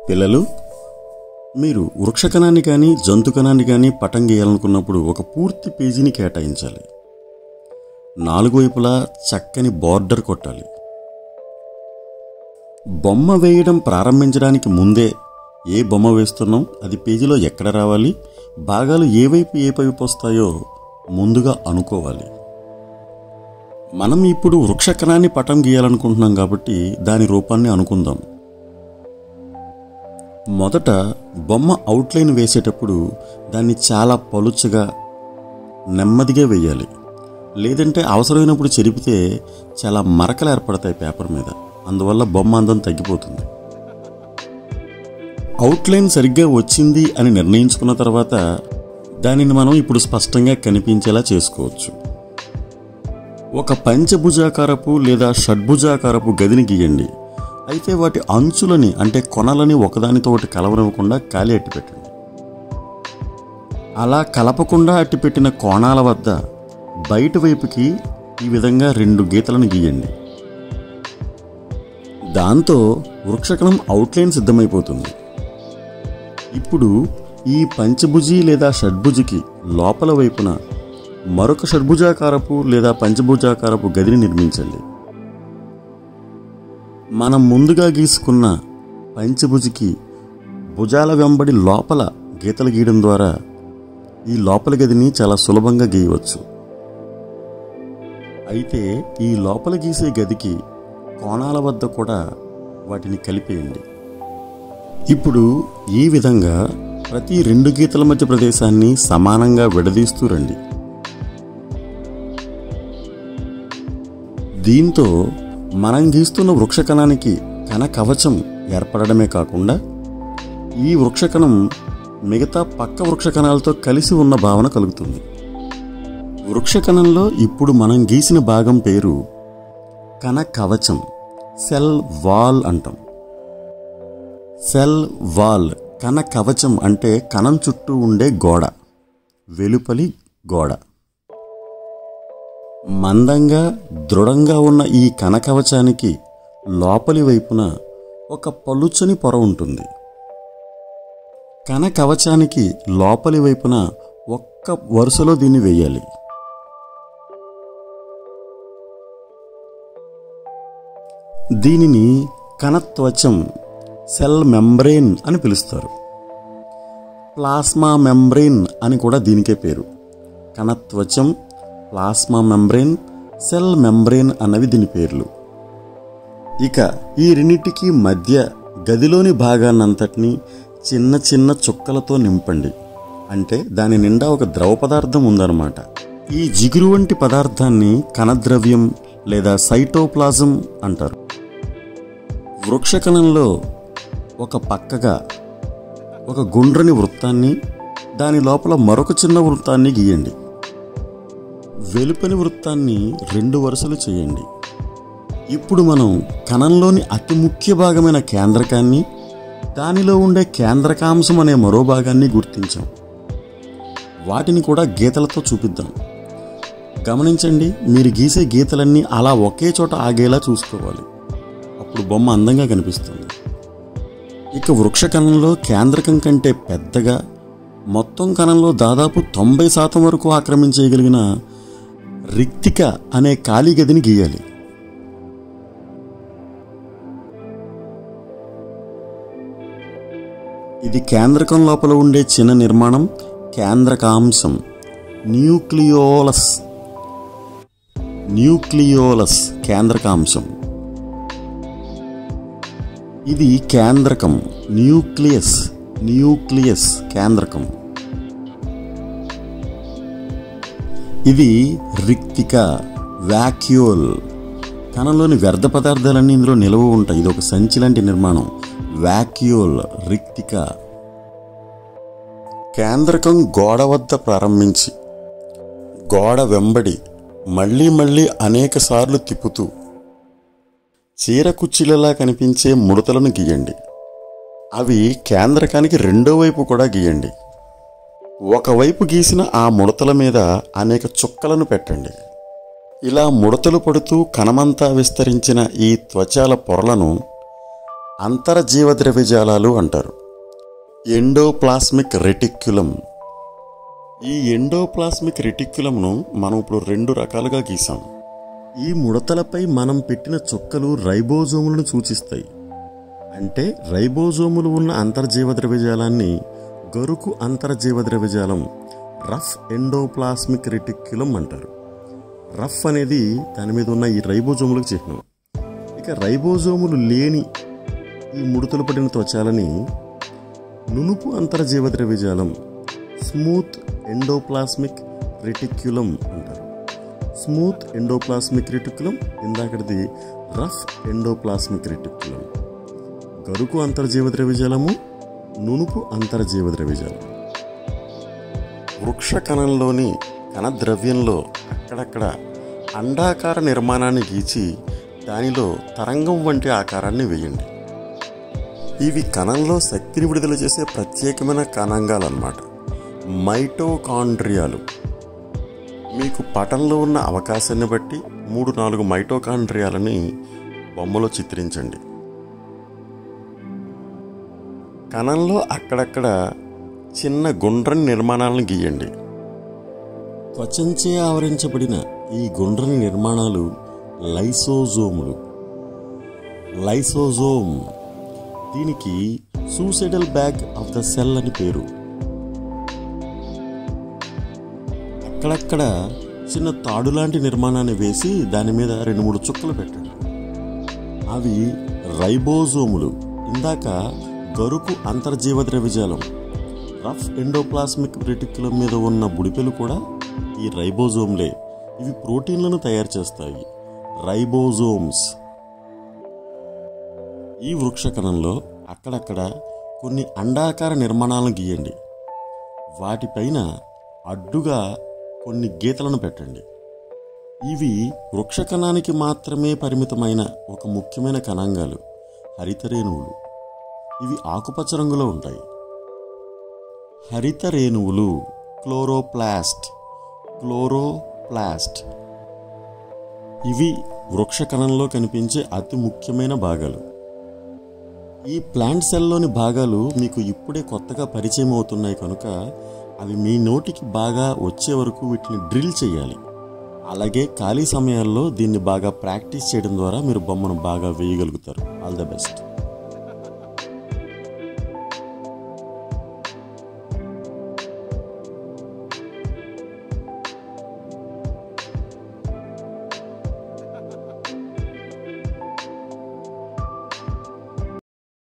పిల్లలు మీరు వృక్షకణాన్ని కానీ జంతుకణాన్ని కానీ పటం గీయాలనుకున్నప్పుడు ఒక పూర్తి పేజీని కేటాయించాలి నాలుగు వైపులా చక్కని బార్డర్ కొట్టాలి బొమ్మ వేయడం ప్రారంభించడానికి ముందే ఏ బొమ్మ వేస్తున్నాం అది పేజీలో ఎక్కడ రావాలి భాగాలు ఏ వైపు ఏ వైపు వస్తాయో ముందుగా అనుకోవాలి మనం ఇప్పుడు వృక్షకణాన్ని పటం గీయాలనుకుంటున్నాం కాబట్టి దాని రూపాన్ని అనుకుందాం మొదట బొమ్మ అవుట్లైన్ వేసేటప్పుడు దాన్ని చాలా పలుచగా నెమ్మదిగా వేయాలి లేదంటే అవసరమైనప్పుడు చెరిపితే చాలా మరకలు ఏర్పడతాయి పేపర్ మీద అందువల్ల బొమ్మ అందం తగ్గిపోతుంది అవుట్లైన్ సరిగ్గా వచ్చింది అని నిర్ణయించుకున్న తర్వాత దానిని మనం ఇప్పుడు స్పష్టంగా కనిపించేలా చేసుకోవచ్చు ఒక పంచభుజాకారపు లేదా షడ్భుజాకారపు గదిని గీయండి అయితే వాటి అంచులని అంటే కొనలని ఒకదానితో ఒకటి కలవనివ్వకుండా ఖాళీ అట్టిపెట్టండి అలా కలపకుండా అట్టిపెట్టిన కోణాల వద్ద బయట వైపుకి ఈ విధంగా రెండు గీతలను గీయండి దాంతో వృక్షకణం అవుట్లైన్ సిద్ధమైపోతుంది ఇప్పుడు ఈ పంచభుజి లేదా షడ్భుజికి లోపల వైపున మరొక షడ్భుజాకారపు లేదా పంచభుజాకారపు గదిని నిర్మించండి మనం ముందుగా గీసుకున్న పంచభుజికి భుజాల వెంబడి లోపల గీతలు గీయడం ద్వారా ఈ లోపల గదిని చాలా సులభంగా గీయవచ్చు అయితే ఈ లోపల గీసే గదికి కోణాల వద్ద కూడా వాటిని కలిపేయండి ఇప్పుడు ఈ విధంగా ప్రతి రెండు గీతల మధ్య ప్రదేశాన్ని సమానంగా విడదీస్తూ రండి దీంతో మనం గీస్తున్న వృక్షకణానికి కణ కవచం ఏర్పడడమే కాకుండా ఈ వృక్షకణం మిగతా పక్క వృక్షకణాలతో కలిసి ఉన్న భావన కలుగుతుంది వృక్షకణంలో ఇప్పుడు మనం గీసిన భాగం పేరు కణ కవచం సెల్ వాల్ అంటాం సెల్ వాల్ కణ కవచం అంటే కణం చుట్టూ ఉండే గోడ వెలుపలి గోడ మందంగా దృఢంగా ఉన్న ఈ కనకవచానికి లోపలి వైపున ఒక పలుచని పొర ఉంటుంది కనకవచానికి లోపలి వైపున ఒక్క వరుసలో దీన్ని వేయాలి దీనిని కణత్వచం సెల్ మెంబ్రెయిన్ అని పిలుస్తారు ప్లాస్మా మెంబ్రెయిన్ అని కూడా దీనికే పేరు కణత్వచం ప్లాస్మా మెంబ్రెయిన్ సెల్ మెంబ్రెయిన్ అన్నవి దీని పేర్లు ఇక ఈ రెండింటికి మధ్య గదిలోని భాగాన్నంతటినీ చిన్న చిన్న చుక్కలతో నింపండి అంటే దాని నిండా ఒక ద్రవ పదార్థం ఉందన్నమాట ఈ జిగురు వంటి పదార్థాన్ని కణద్రవ్యం లేదా సైటోప్లాజం అంటారు వృక్షకణంలో ఒక పక్కగా ఒక గుండ్రని వృత్తాన్ని దాని లోపల మరొక చిన్న వృత్తాన్ని గీయండి వెలుపని వృత్తాన్ని రెండు వరుసలు చేయండి ఇప్పుడు మనం కణంలోని అతి ముఖ్య భాగమైన కేంద్రకాన్ని దానిలో ఉండే కేంద్రకాంశం అనే మరో భాగాన్ని గుర్తించాం వాటిని కూడా గీతలతో చూపిద్దాం గమనించండి మీరు గీసే గీతలన్నీ అలా ఒకే చోట ఆగేలా చూసుకోవాలి అప్పుడు బొమ్మ అందంగా కనిపిస్తుంది ఇక వృక్ష కణంలో కేంద్రకం కంటే పెద్దగా మొత్తం కణంలో దాదాపు తొంభై శాతం వరకు ఆక్రమించేయగలిగిన రిక్తిక అనే ఖాళీ గదిని గీయాలి ఇది కేంద్రకం లోపల ఉండే చిన్న నిర్మాణం కేంద్రకాంశం న్యూక్లియోలస్ న్యూక్లియోలస్ కేంద్రకాంశం ఇది కేంద్రకం న్యూక్లియస్ న్యూక్లియస్ కేంద్రకం ఇది రిక్తిక వ్యాక్యూల్ కణంలోని వ్యర్థ పదార్థాలన్నీ ఇందులో నిలవ ఉంటాయి ఇది ఒక సంచి లాంటి నిర్మాణం వ్యాక్యూల్ రిక్తిక కేంద్రకం గోడ వద్ద ప్రారంభించి గోడ వెంబడి మళ్ళీ మళ్ళీ అనేక సార్లు తిప్పుతూ చీర కుచ్చిలలా కనిపించే ముడతలను గీయండి అవి కేంద్రకానికి రెండో వైపు కూడా గీయండి ఒకవైపు గీసిన ఆ ముడతల మీద అనేక చుక్కలను పెట్టండి ఇలా ముడతలు పడుతూ కణమంతా విస్తరించిన ఈ త్వచాల పొరలను అంతర్జీవ ద్రవ్యజాలాలు అంటారు ఎండోప్లాస్మిక్ రెటిక్యులం ఈ ఎండోప్లాస్మిక్ రెటిక్యులంను మనం ఇప్పుడు రెండు రకాలుగా గీసాం ఈ ముడతలపై మనం పెట్టిన చుక్కలు రైబోజోములను సూచిస్తాయి అంటే రైబోజోములు ఉన్న అంతర్జీవ ద్రవ్యజాలాన్ని గరుకు అంతర్జీవ ద్రవ్యజాలం రఫ్ ఎండోప్లాస్మిక్ రెటిక్యులం అంటారు రఫ్ అనేది దాని మీద ఉన్న ఈ రైబోజోములకు చిహ్నం ఇక రైబోజోములు లేని ఈ ముడతలు పడిన త్వచాలని నునుపు అంతర్జీవ ద్రవ్యజాలం స్మూత్ ఎండోప్లాస్మిక్ రెటిక్యులం అంటారు స్మూత్ ఎండోప్లాస్మిక్ రెటిక్యులం ఇందాకటిది రఫ్ ఎండోప్లాస్మిక్ రెటిక్యులం గరుకు అంతర్జీవ ద్రవ్యజాలము నునుపు అంతర్జీవ ద్రవ్యజాలం వృక్ష కణంలోని కణద్రవ్యంలో అక్కడక్కడ అండాకార నిర్మాణాన్ని గీచి దానిలో తరంగం వంటి ఆకారాన్ని వేయండి ఇవి కణంలో శక్తిని విడుదల చేసే ప్రత్యేకమైన కణాంగాలు అన్నమాట మైటోకాండ్రియాలు మీకు పటంలో ఉన్న అవకాశాన్ని బట్టి మూడు నాలుగు మైటోకాండ్రియాలని బొమ్మలో చిత్రించండి కణంలో అక్కడక్కడ చిన్న గుండ్రని నిర్మాణాలను గీయండి త్వచంచే ఆవరించబడిన ఈ గుండ్రని నిర్మాణాలు లైసోజోములు లైసోజోమ్ దీనికి suicidal bag of the cell అని పేరు అక్కడక్కడ చిన్న తాడు లాంటి నిర్మాణాన్ని వేసి దాని మీద రెండు మూడు చుక్కలు పెట్టండి అవి రైబోజోములు ఇందాక గరుకు అంతర్జీవ ద్రవ్యజాలం రఫ్ ఎండోప్లాస్మిక్ రెటిక్యులం మీద ఉన్న బుడిపెలు కూడా ఈ రైబోజోమ్లే ఇవి ప్రోటీన్లను తయారు చేస్తాయి రైబోజోమ్స్ ఈ వృక్ష కణంలో అక్కడక్కడ కొన్ని అండాకార నిర్మాణాలను గీయండి వాటిపైన అడ్డుగా కొన్ని గీతలను పెట్టండి ఇవి వృక్ష కణానికి మాత్రమే పరిమితమైన ఒక ముఖ్యమైన కణాంగాలు హరితరేణువులు ఇవి ఆకుపచ్చ రంగులో ఉంటాయి హరిత రేణువులు క్లోరోప్లాస్ట్ క్లోరోప్లాస్ట్ ఇవి వృక్ష కణంలో కనిపించే అతి ముఖ్యమైన భాగాలు ఈ ప్లాంట్ సెల్లోని భాగాలు మీకు ఇప్పుడే కొత్తగా పరిచయం అవుతున్నాయి కనుక అవి మీ నోటికి బాగా వచ్చే వరకు వీటిని డ్రిల్ చేయాలి అలాగే ఖాళీ సమయాల్లో దీన్ని బాగా ప్రాక్టీస్ చేయడం ద్వారా మీరు బొమ్మను బాగా వేయగలుగుతారు ఆల్ ద బెస్ట్